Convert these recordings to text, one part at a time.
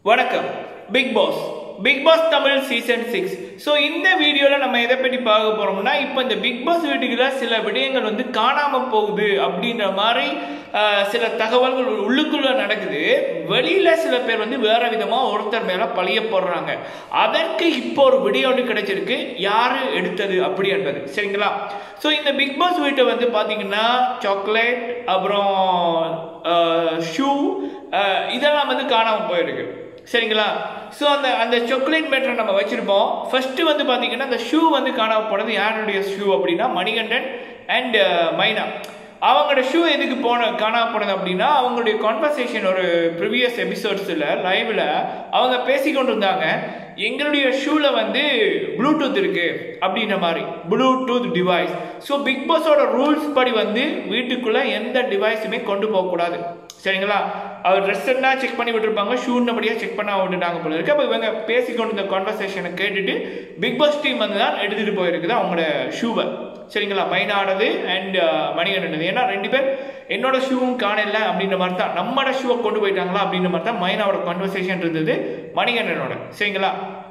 வணக்கம் Bigg Boss Bigg Boss Tamil season six so இந்த வீடியோவில் நம்ம எதை பற்றி பார்க்க போகிறோம்னா இப்போ இந்த பிக் பாஸ் வீட்டுக்குள்ள சில விடயங்கள் வந்து காணாமல் போகுது அப்படின்ற மாதிரி ஆஹ், சில தகவல்கள் உள்ளுக்குள்ள நடக்குது வெளியில் சில பேர் வந்து வேற விதமாக ஒருத்தர் மேலே பழிய போடுறாங்க அதற்கு இப்போ ஒரு வீடியோ ஒன்று கிடைச்சிருக்கு யார் எடுத்தது அப்படி என்பது சரிங்களா ஸோ இந்த பிக் பாஸ் வீட்டை வந்து பார்த்தீங்கன்னா சாக்லேட் அப்புறம் ஷூ இதெல்லாம் வந்து காணாமல் போயிருக்கு சரிங்களா ஸோ அந்த அந்த சாக்லேட் மேட்டரை நம்ம வச்சிருப்போம் ஃபர்ஸ்ட் வந்து பார்த்தீங்கன்னா அந்த ஷூ வந்து காணாமல் போனது யாருடைய ஷூ அப்படின்னா மணிகண்டன் அண்ட் மைனா அவங்களோட ஷூ எதுக்கு போன காணாம போனது அப்படின்னா அவங்களுடைய கான்வர்சேஷன் ஒரு ப்ரீவியஸ் எபிசோட்ஸில் லைவ்ல அவங்க பேசிக்கொண்டு இருந்தாங்க எங்களுடைய ஷூல வந்து ப்ளூடூத் இருக்கு அப்படின்ற மாதிரி ப்ளூடூத் டிவைஸ் ஸோ பிக் பாஸோட ரூல்ஸ் படி வந்து வீட்டுக்குள்ள எந்த டிவைஸுமே கொண்டு போகக்கூடாது சரிங்களா அவர் ட்ரெஸ் என்ன செக் பண்ணி விட்டுருப்பாங்க ஷூன்னபடியாக செக் பண்ண விட்டுட்டாங்க போல இருக்கு அப்போ இவங்க பேசிக்கொண்டு இந்த கான்வர்சேஷனை கேட்டுட்டு பிக் பாஸ் டீம் வந்து தான் எடுத்துகிட்டு போயிருக்குது அவங்களோட ஷூவை சரிங்களா மைனானது அண்ட் மணிகண்டனது ஏன்னா ரெண்டு பேர் என்னோட ஷூவும் காணல அப்படின்ற மாதிரி தான் நம்மளோட ஷூவை கொண்டு போயிட்டாங்களா அப்படின்ற மாதிரி தான் மைனாவோட கான்வர்சேஷன் இருந்தது மணிகண்டனோட சரிங்களா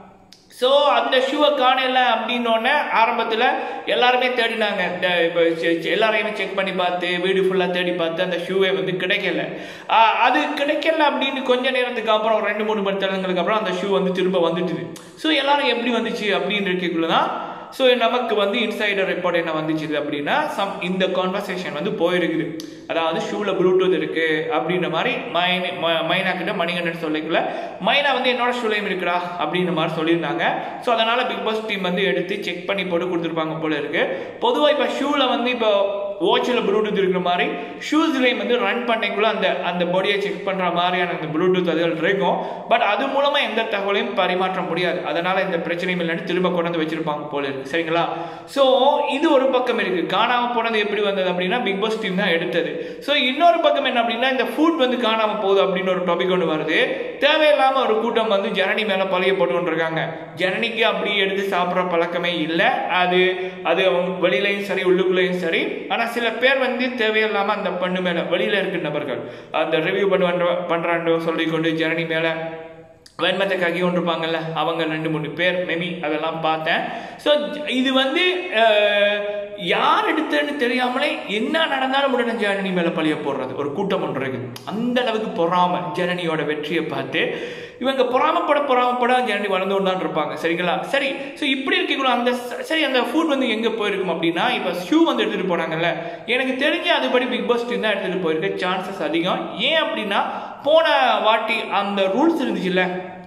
ஸோ அந்த ஷூவை காணல அப்படின்னோடனே ஆரம்பத்தில் எல்லாருமே தேடினாங்க இந்த இப்போ செ- செ- எல்லாரையுமே செக் பண்ணி பார்த்து வீடு ஃபுல்லாக தேடி பார்த்து அந்த ஷூவே வந்து கிடைக்கல ஆ, அது கிடைக்கல அப்படின்னு கொஞ்ச நேரத்துக்கு அப்புறம் ஒரு ரெண்டு மூணு மணி நேரங்களுக்கு அப்புறம் அந்த ஷூ வந்து திரும்ப வந்துட்டுது ஸோ எல்லாரும் எப்படி வந்துச்சு அப்படின்னு இருக்கக்குள்ள தான் ஸோ நமக்கு வந்து இன்சைடர் ரிப்போர்ட் என்ன வந்துச்சு அப்படின்னா சம் இந்த கான்வர்சேஷன் வந்து போயிருக்குது அதாவது ஷூவில் ப்ளூடூத் இருக்கு அப்படின்ற மாதிரி மைன் ம- மைனா கிட்ட மணிகண்டன் சொல்லிக்கல மைனா வந்து என்னோட ஷூலையும் இருக்குடா அப்படின்ற மாதிரி சொல்லியிருந்தாங்க ஸோ அதனால பிக் பாஸ் டீம் வந்து எடுத்து செக் பண்ணி போட்டு கொடுத்துருப்பாங்க போல இருக்கு பொதுவாக இப்போ ஷூவில் வந்து இப்போ வாட்சில் ப்ளூடூத் இருக்கிற மாதிரி ஷூஸ்லேயும் வந்து ரன் பண்ணிக்குள்ள அந்த அந்த பாடியை செக் பண்ணுற மாதிரியான அந்த ப்ளூடூத் அதுகள் இருக்கும் பட் அது மூலமாக எந்த தகவலையும் பரிமாற்ற முடியாது அதனால இந்த பிரச்சனையும் இல்லைன்னு திரும்ப கொண்டு வந்து வச்சிருப்பாங்க போல இருக்கு சரிங்களா ஸோ இது ஒரு பக்கம் இருக்கு காணாம போனது எப்படி வந்தது அப்படின்னா பிக் பாஸ் டீம் தான் எடுத்தது ஸோ இன்னொரு பக்கம் என்ன அப்படின்னா இந்த ஃபுட் வந்து காணாம போகுது அப்படின்னு ஒரு டாபிக் ஒன்று வருது தேவையில்லாம ஒரு கூட்டம் வந்து ஜனனி மேல பழைய போட்டு கொண்டிருக்காங்க ஜனனிக்கு அப்படி எடுத்து சாப்பிட்ற பழக்கமே இல்லை அது அது அவங்க வெளியிலையும் சரி உள்ளுக்குள்ளேயும் சரி ஆனா சில பேர் வந்து தேவையில்லாம அந்த பெண்ணு மேல வெளியில இருக்க நபர்கள் அந்த ரிவ்யூ பண்ணுவாங்க பண்றான்னு சொல்லிக்கொண்டு ஜனனி மேல வெண்மத்தை கக்கி கொண்டிருப்பாங்கல்ல அவங்க ரெண்டு மூணு பேர் மேபி அதெல்லாம் பார்த்தேன் ஸோ இது வந்து அஹ், யார் எடுத்தேன்னு தெரியாமலே என்ன நடந்தாலும் உடனே ஜனனி மேலே பழிய போடுறது ஒரு கூட்டம் ஒன்று இருக்குது அந்த அளவுக்கு பொறாம ஜனனியோட வெற்றியை பார்த்து இவங்க பொறாமப்பட பொறாமப்பட ஜனனி வளர்ந்து கொண்டு தான் இருப்பாங்க சரிங்களா சரி ஸோ இப்படி இருக்கக்குள்ள அந்த ச- சரி அந்த ஃபுட் வந்து எங்கே போயிருக்கும் அப்படின்னா இப்போ ஷூ வந்து எடுத்துகிட்டு போனாங்கல்ல எனக்கு தெரிஞ்சு அதுபடி பிக் பாஸ் டீம் தான் எடுத்துகிட்டு போயிருக்க சான்சஸ் அதிகம் ஏன் அப்படின்னா போன வாட்டி அந்த ரூல்ஸ் இருந்துச்சுல்ல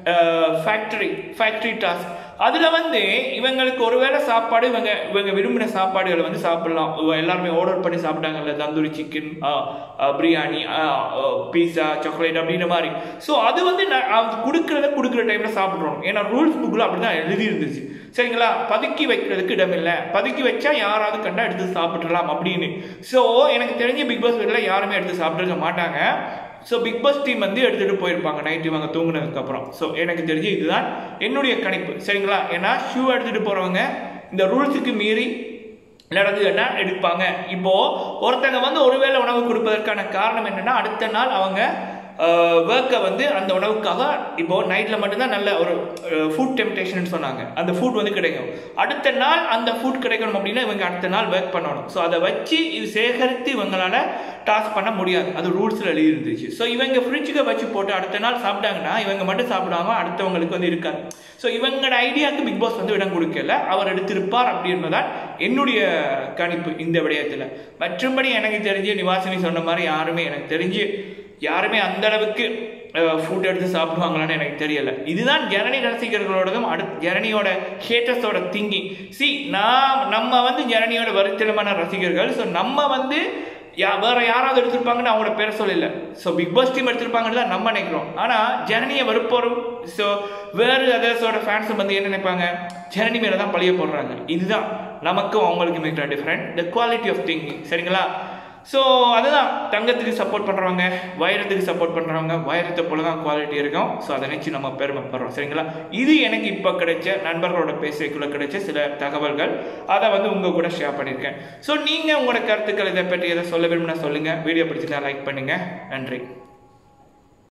ஃபேக்டரி ஃபேக்டரி டாஸ்க் அதில் வந்து இவங்களுக்கு ஒருவேளை சாப்பாடு இவங்க இவங்க விரும்பின சாப்பாடுகளை வந்து சாப்பிடலாம் இவ எல்லாருமே ஆர்டர் பண்ணி சாப்பிட்டாங்கல்ல tandoori chicken biryani pizza chocolate அப்படின்ற மாதிரி ஸோ அது வந்து ந- அது கொடுக்குறத கொடுக்குற டைமில் சாப்பிட்றோம் ஏன்னா ரூல்ஸ் புக்கில் அப்படி தான் எழுதி இருந்துச்சு சரிங்களா பதுக்கி வைக்கிறதுக்கு இடமில்லை பதுக்கி வச்சா யாராவது கண்டா எடுத்து சாப்பிட்றலாம் அப்படின்னு ஸோ எனக்கு தெரிஞ்ச பிக் பாஸ் வீட்டில் யாருமே எடுத்து சாப்பிட்ருக்க மாட்டாங்க ஸோ பிக் பாஸ் டீம் வந்து எடுத்துகிட்டு போயிருப்பாங்க நைட்டு இவங்க தூங்குனதுக்கு அப்புறம் ஸோ எனக்கு தெரிஞ்சு இதுதான் என்னுடைய கணிப்பு சரிங்களா ஏன்னா ஷூ எடுத்துகிட்டு போகிறவங்க இந்த ரூல்ஸுக்கு மீறி நடந்ததுன்னா எடுப்பாங்க இப்போ ஒருத்தங்க வந்து ஒருவேளை உணவு கொடுப்பதற்கான காரணம் என்னன்னா அடுத்த நாள் அவங்க ஒர்க்கை வந்து அந்த உணவுக்காக இப்போ நைட்டில் மட்டும்தான் நல்ல ஒரு ஃபுட் டெம்டேஷன் சொன்னாங்க அந்த ஃபுட் வந்து கிடைக்கும் அடுத்த நாள் அந்த ஃபுட் கிடைக்கணும் அப்படின்னா இவங்க அடுத்த நாள் ஒர்க் பண்ணணும் ஸோ அதை வச்சு இது சேகரித்து இவங்களால டாஸ்க் பண்ண முடியாது அது ரூல்ஸில் எழுதி இருந்துச்சு ஸோ இவங்க ஃப்ரிட்ஜுக்கு வச்சு போட்டு அடுத்த நாள் சாப்பிட்டாங்கன்னா இவங்க மட்டும் சாப்பிடாம அடுத்தவங்களுக்கு வந்து இருக்காது ஸோ இவங்களோட ஐடியாவுக்கு பிக் பாஸ் வந்து இடம் கொடுக்கல அவர் எடுத்திருப்பார் அப்படி என்பதால் என்னுடைய கணிப்பு இந்த விடயத்தில் மற்றும்படி எனக்கு தெரிஞ்சு நிவாசினி சொன்ன மாதிரி யாருமே எனக்கு தெரிஞ்சு யாருமே அந்த அளவுக்கு ஃபுட் எடுத்து சாப்பிடுவாங்களான்னு எனக்கு தெரியல இதுதான் ஜனனி ரசிகர்களோடதும் அடுத்து ஜனனியோட ஹேட்டர்ஸோட திங்கிங் சி நான் நம்ம வந்து ஜனனியோட வருத்தனமான ரசிகர்கள் ஸோ நம்ம வந்து யா வேற யாராவது எடுத்திருப்பாங்கன்னு அவங்களோட பேரை சொல்லல ஸோ பிக் பாஸ் டீம் எடுத்திருப்பாங்கன்னு தான் நம்ம நினைக்கிறோம் ஆனால் ஜனனியை வெறுப்போரும் ஸோ வேறு அதர்ஸோட ஃபேன்ஸும் வந்து என்ன நினைப்பாங்க ஜனனி மேலே தான் பழிய போடுறாங்க இதுதான் நமக்கும் அவங்களுக்கும் இருக்கிற different the quality of thinking சரிங்களா ஸோ அதுதான் தங்கத்துக்கு சப்போர்ட் பண்ணுறவங்க வைரத்துக்கு சப்போர்ட் பண்ணுறவங்க வைரத்தை போல தான் குவாலிட்டி இருக்கும் ஸோ அதை நினச்சி நம்ம பெருமைப்படுறோம் சரிங்களா இது எனக்கு இப்போ கிடைச்ச நண்பர்களோட பேசிக்குள்ள கிடைச்ச சில தகவல்கள் அதை வந்து உங்கள் கூட ஷேர் பண்ணியிருக்கேன் ஸோ நீங்கள் உங்களோட கருத்துக்கள் இதை பற்றி எதை சொல்ல விரும்பினா சொல்லுங்கள் வீடியோ பிடிச்சிருந்தா லைக் பண்ணுங்கள் நன்றி